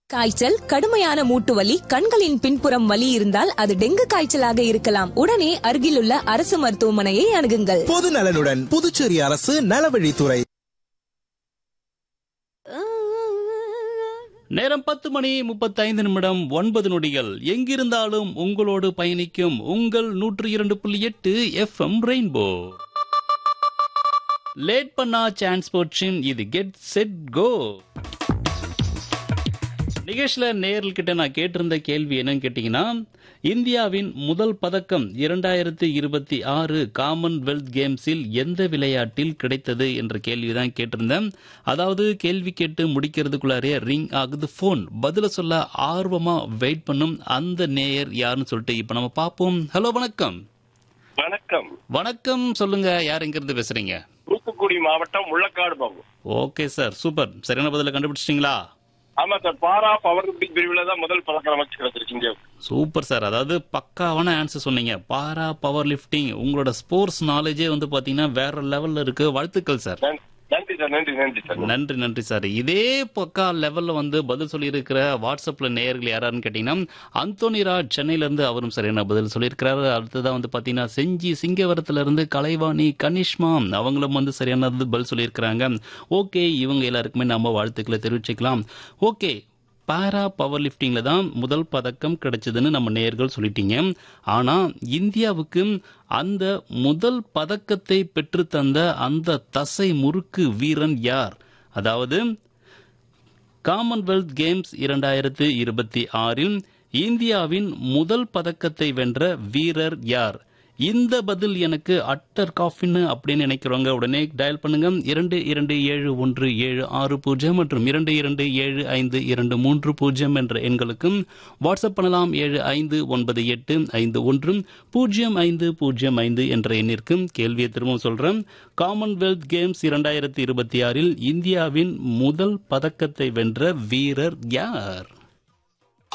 காய்ச்சல் கடுமையான மூட்டு வலி கண்களின் பின்புறம் வலி இருந்தால் அது டெங்கு காய்ச்சலாக இருக்கலாம் உடனே அருகிலுள்ள அரசு மருத்துவமனையை அணுகுங்கள் பொது நலனுடன் புதுச்சேரி அரசு நலவழித்துறை நேரம் பத்து மணி முப்பத்தைந்து நிமிடம் ஒன்பது நொடிகள் எங்கிருந்தாலும் உங்களோடு பயணிக்கும் உங்கள் நூற்று இரண்டு புள்ளி எட்டு எஃப்எம் ரெயின்போ லேட் பண்ணா சான்ஸ் போட்சின் இது கெட் செட் கோ நிகழ்ச்சியில நேர்கள்கிட்ட நான் கேட்டிருந்த கேள்வி என்னன்னு கேட்டீங்கன்னா இந்தியாவின் முதல் பதக்கம் இரண்டாயிரத்தி இருபத்தி ஆறு காமன்வெல்த் கேம்ஸில் எந்த விளையாட்டில் கிடைத்தது என்ற கேள்விதான் கேட்டிருந்தேன் அதாவது கேள்வி கேட்டு முடிக்கிறதுக்குள்ளாரே ரிங் ஆகுது போன் பதில சொல்ல ஆர்வமா வெயிட் பண்ணும் அந்த நேயர் யாருன்னு சொல்லிட்டு இப்ப நம்ம பார்ப்போம் ஹலோ வணக்கம் வணக்கம் வணக்கம் சொல்லுங்க யார் எங்க இருந்து பேசுறீங்க தூத்துக்குடி மாவட்டம் Mullakkadu Babu okay sir super சரியான பதில கண்டுபிடிச்சிட்டீங்களா ஆமா சார் பாரா பவர் லிப்டிங் பிரிவுல தான் முதல் பதக்கம் அமைச்சு கிடைச்சிருக்கீங்க சூப்பர் சார் அதாவது பக்காவான ஆன்சர் சொன்னீங்க பாரா பவர் லிஃப்டிங் உங்களோட ஸ்போர்ட்ஸ் நாலேஜே வந்து பாத்தீங்கன்னா வேற லெவல்ல இருக்கு வாழ்த்துக்கள் சார் நன்- நன்றி சார் நன்றி நன்றி சார் நன்றி நன்றி சார் இதே பக்கா லெவல்ல வந்து பதில் சொல்லியிருக்கிற வாட்ஸ்அப்ல நேயர்கள் யாராருன்னு கேட்டீங்கன்னா அந்தோனி ராஜ் சென்னையில இருந்து அவரும் சரியான பதில் சொல்லியிருக்கிறாரு அடுத்ததான் வந்து பாத்தீங்கன்னா செஞ்சி சிங்கவரத்துல இருந்து கலைவாணி கனிஷ்மா அவங்களும் வந்து சரியான பதில் சொல்லியிருக்கிறாங்க ஓகே இவங்க எல்லாருக்குமே நம்ம வாழ்த்துக்களை தெரிவிச்சுக்கலாம் ஓகே பாரா பவர் லிஃப்டிங்ல தான் முதல் பதக்கம் கிடைச்சதுன்னு நம்ம நேயர்கள் சொல்லிட்டீங்க ஆனா இந்தியாவுக்கு அந்த முதல் பதக்கத்தை பெற்று தந்த அந்த தசை முறுக்கு வீரன் யார் அதாவது காமன்வெல்த் கேம்ஸ் இரண்டாயிரத்து இருபத்தி ஆறில் இந்தியாவின் முதல் பதக்கத்தை வென்ற வீரர் யார் இந்த பதில் எனக்கு அட்டர் காஃபின்னு அப்படின்னு நினைக்கிறவங்க உடனே டயல் பண்ணுங்க இரண்டு இரண்டு ஏழு ஒன்று ஏழு ஆறு பூஜ்ஜியம் மற்றும் இரண்டு இரண்டு ஏழு ஐந்து இரண்டு மூன்று பூஜ்ஜியம் என்ற எண்களுக்கும் வாட்ஸ்அப் பண்ணலாம் ஏழு ஐந்து ஒன்பது எட்டு ஐந்து ஒன்று பூஜ்ஜியம் ஐந்து பூஜ்ஜியம் ஐந்து என்ற எண்ணிற்கு கேள்வியை திரும்பவும் சொல்றேன் காமன்வெல்த் கேம்ஸ் இரண்டாயிரத்தி இருபத்தி ஆறில் இந்தியாவின் முதல் பதக்கத்தை வென்ற வீரர் யார்